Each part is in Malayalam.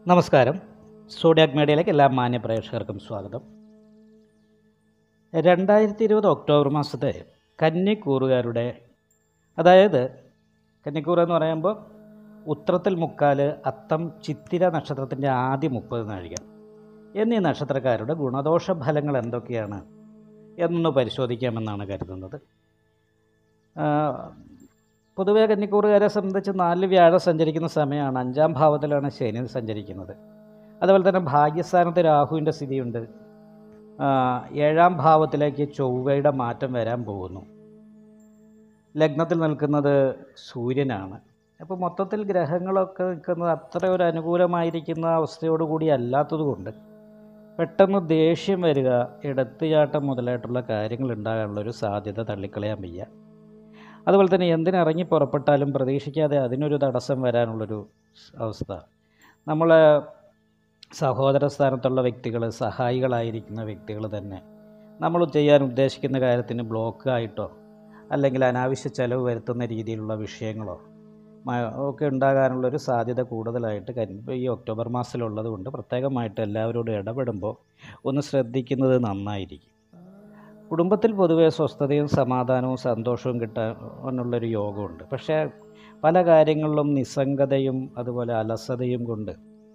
നമസ്കാരം സോഡിയാക് മീഡിയയിലേക്ക് എല്ലാ മാന്യ പ്രേക്ഷകർക്കും സ്വാഗതം രണ്ടായിരത്തി ഇരുപത് ഒക്ടോബർ മാസത്തെ കന്നിക്കൂറുകാരുടെ അതായത് കന്നിക്കൂറ് എന്ന് പറയുമ്പോൾ ഉത്രത്തിൽ മുക്കാല് അത്തം ചിത്തിര നക്ഷത്രത്തിൻ്റെ ആദ്യ മുപ്പത് നാഴിക എന്നീ നക്ഷത്രക്കാരുടെ ഗുണദോഷ ഫലങ്ങൾ എന്തൊക്കെയാണ് എന്നൊന്ന് പരിശോധിക്കാമെന്നാണ് കരുതുന്നത് ആ, പൊതുവെ കന്നിക്കൂറുകാരെ സംബന്ധിച്ച് നാല് വ്യാഴം സഞ്ചരിക്കുന്ന സമയമാണ് അഞ്ചാം ഭാവത്തിലാണ് ശനി സഞ്ചരിക്കുന്നത് അതുപോലെ തന്നെ ഭാഗ്യസ്ഥാനത്ത് രാഹുവിൻ്റെ സ്ഥിതിയുണ്ട് ആ, ഏഴാം ഭാവത്തിലേക്ക് ചൊവ്വയുടെ മാറ്റം വരാൻ പോകുന്നു ലഗ്നത്തിൽ നിൽക്കുന്നത് സൂര്യനാണ് അപ്പോൾ മൊത്തത്തിൽ ഗ്രഹങ്ങളൊക്കെ നിൽക്കുന്നത് അത്ര ഒരു അനുകൂലമായിരിക്കുന്ന അവസ്ഥയോടുകൂടി അല്ലാത്തതുകൊണ്ട് പെട്ടെന്ന് ദേഷ്യം വരിക എടുത്തുചാട്ടം മുതലായിട്ടുള്ള കാര്യങ്ങൾ ഉണ്ടാകാനുള്ളൊരു സാധ്യത തള്ളിക്കളയാൻ വയ്യ അതുപോലെ തന്നെ എന്തിനിറങ്ങി പുറപ്പെട്ടാലും പ്രതീക്ഷിക്കാതെ അതിനൊരു തടസ്സം വരാനുള്ളൊരു അവസ്ഥ നമ്മളെ സഹോദര സ്ഥാനത്തുള്ള വ്യക്തികൾ സഹായികളായിരിക്കുന്ന വ്യക്തികൾ തന്നെ നമ്മൾ ചെയ്യാൻ ഉദ്ദേശിക്കുന്ന കാര്യത്തിന് ബ്ലോക്ക് ആയിട്ടോ അല്ലെങ്കിൽ അനാവശ്യ ചെലവ് വരുത്തുന്ന രീതിയിലുള്ള വിഷയങ്ങളോ മ- ഒക്കെ ഉണ്ടാകാനുള്ളൊരു സാധ്യത കൂടുതലായിട്ട് കൻ- ഈ ഒക്ടോബർ മാസത്തിലുള്ളത് കൊണ്ട് പ്രത്യേകമായിട്ട് എല്ലാവരോടും ഇടപെടുമ്പോൾ ഒന്ന് ശ്രദ്ധിക്കുന്നത് നന്നായിരിക്കും കുടുംബത്തിൽ പൊതുവെ സ്വസ്ഥതയും സമാധാനവും സന്തോഷവും കിട്ടാനുള്ളൊരു യോഗമുണ്ട് പക്ഷേ പല കാര്യങ്ങളിലും നിസ്സംഗതയും അതുപോലെ അലസതയും കൊണ്ട്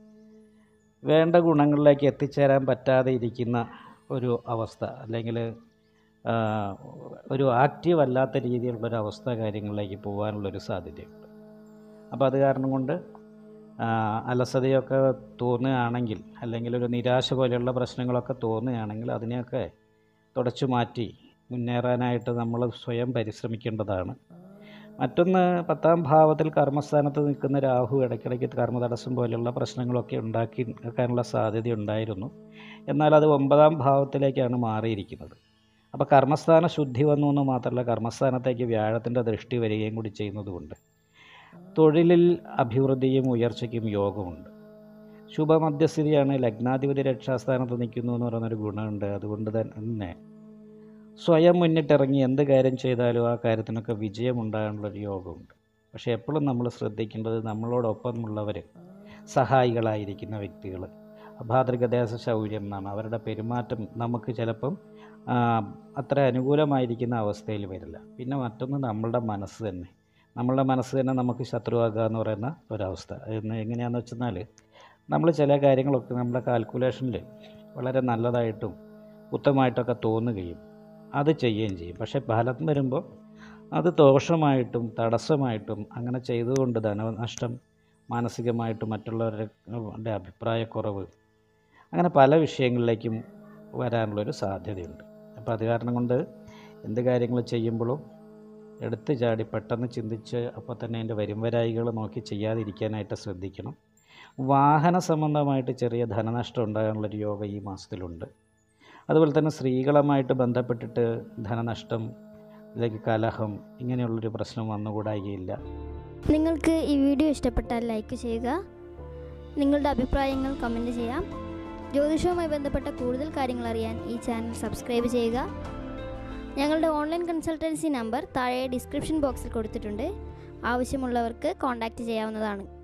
വേണ്ട ഗുണങ്ങളിലേക്ക് എത്തിച്ചേരാൻ പറ്റാതെ ഇരിക്കുന്ന ഒരു അവസ്ഥ അല്ലെങ്കിൽ ആ, ഒരു ആക്റ്റീവ് അല്ലാത്ത രീതിയിലുള്ളൊരു അവസ്ഥ കാര്യങ്ങളിലേക്ക് പോകാനുള്ളൊരു സാധ്യതയുണ്ട് അപ്പോൾ അത് കാരണം കൊണ്ട് ആ, അലസതയൊക്കെ തോന്നുകയാണെങ്കിൽ അല്ലെങ്കിൽ ഒരു നിരാശ പോലെയുള്ള പ്രശ്നങ്ങളൊക്കെ തോന്നുകയാണെങ്കിൽ അതിനെയൊക്കെ തുടച്ചു മാറ്റി മുന്നേറാനായിട്ട് നമ്മൾ സ്വയം പരിശ്രമിക്കേണ്ടതാണ് മറ്റൊന്ന് പത്താം ഭാവത്തിൽ കർമ്മസ്ഥാനത്ത് നിൽക്കുന്ന രാഹു ഇടയ്ക്കിടയ്ക്ക് കർമ്മതടസ്സം പോലെയുള്ള പ്രശ്നങ്ങളൊക്കെ ഉണ്ടാക്കി വെക്കാനുള്ള സാധ്യത ഉണ്ടായിരുന്നു എന്നാൽ അത് ഒമ്പതാം ഭാവത്തിലേക്കാണ് മാറിയിരിക്കുന്നത് അപ്പോൾ കർമ്മസ്ഥാന ശുദ്ധി വന്നു എന്ന് മാത്രമല്ല കർമ്മസ്ഥാനത്തേക്ക് വ്യാഴത്തിൻ്റെ ദൃഷ്ടി വരികയും കൂടി ചെയ്യുന്നതുകൊണ്ട് തൊഴിലിൽ അഭിവൃദ്ധിയും ഉയർച്ചയ്ക്കും യോഗമുണ്ട് ശുഭമധ്യസ്ഥിതിയാണ് ലഗ്നാധിപതി രക്ഷാസ്ഥാനത്ത് നിൽക്കുന്നു എന്ന് പറയുന്നൊരു ഗുണമുണ്ട് അതുകൊണ്ട് തന്നെ സ്വയം മുന്നിട്ടിറങ്ങി എന്ത് കാര്യം ചെയ്താലും ആ കാര്യത്തിനൊക്കെ വിജയം ഉണ്ടാകാനുള്ളൊരു യോഗമുണ്ട് പക്ഷേ എപ്പോഴും നമ്മൾ ശ്രദ്ധിക്കേണ്ടത് നമ്മളോടൊപ്പമുള്ളവർ സഹായികളായിരിക്കുന്ന വ്യക്തികൾ അഭാതൃകദേശ ശൗര്യം എന്നാണ് അവരുടെ പെരുമാറ്റം നമുക്ക് ചിലപ്പം ആ, അത്ര അനുകൂലമായിരിക്കുന്ന അവസ്ഥയിൽ വരില്ല പിന്നെ മറ്റൊന്ന് നമ്മളുടെ മനസ്സ് തന്നെ നമ്മളുടെ മനസ്സ് തന്നെ നമുക്ക് ശത്രുവാക്കുക എന്ന് പറയുന്ന ഒരവസ്ഥ എന്ന് എങ്ങനെയാണെന്ന് വെച്ചെന്നാൽ നമ്മൾ ചില കാര്യങ്ങളൊക്കെ നമ്മുടെ കാൽക്കുലേഷനിൽ വളരെ നല്ലതായിട്ടും ഉത്തമമായിട്ടൊക്കെ തോന്നുകയും അത് ചെയ്യുകയും ചെയ്യും പക്ഷേ ഫലം വരുമ്പോൾ അത് ദോഷമായിട്ടും തടസ്സമായിട്ടും അങ്ങനെ ചെയ്തുകൊണ്ട് ധനനഷ്ടം മാനസികമായിട്ട് മറ്റുള്ളവരുടെ അഭിപ്രായക്കുറവ് അങ്ങനെ പല വിഷയങ്ങളിലേക്കും വരാനുള്ളൊരു സാധ്യതയുണ്ട് അപ്പോൾ അത് കാരണം കൊണ്ട് എന്ത് കാര്യങ്ങൾ ചെയ്യുമ്പോഴും എടുത്ത് ചാടി പെട്ടെന്ന് ചിന്തിച്ച് അപ്പോൾ തന്നെ അതിൻ്റെ വരും വരായികൾ നോക്കി ചെയ്യാതിരിക്കാനായിട്ട് ശ്രദ്ധിക്കണം വാഹന സംബന്ധമായിട്ട് ചെറിയ ധനനഷ്ടം ഉണ്ടാകാനുള്ളൊരു യോഗ ഈ മാസത്തിലുണ്ട് അതുപോലെ തന്നെ സ്ത്രീകളുമായിട്ട് ബന്ധപ്പെട്ടിട്ട് ധനനഷ്ടം അല്ലെങ്കിൽ കലഹം ഇങ്ങനെയുള്ളൊരു പ്രശ്നം വന്നുകൂടായികയില്ല നിങ്ങൾക്ക് ഈ വീഡിയോ ഇഷ്ടപ്പെട്ടാൽ ലൈക്ക് ചെയ്യുക നിങ്ങളുടെ അഭിപ്രായങ്ങൾ കമൻറ്റ് ചെയ്യാം ജ്യോതിഷവുമായി ബന്ധപ്പെട്ട കൂടുതൽ കാര്യങ്ങൾ അറിയാൻ ഈ ചാനൽ സബ്സ്ക്രൈബ് ചെയ്യുക ഞങ്ങളുടെ ഓൺലൈൻ കൺസൾട്ടൻസി നമ്പർ താഴെ ഡിസ്ക്രിപ്ഷൻ ബോക്സിൽ കൊടുത്തിട്ടുണ്ട് ആവശ്യമുള്ളവർക്ക് കോൺടാക്റ്റ് ചെയ്യാവുന്നതാണ്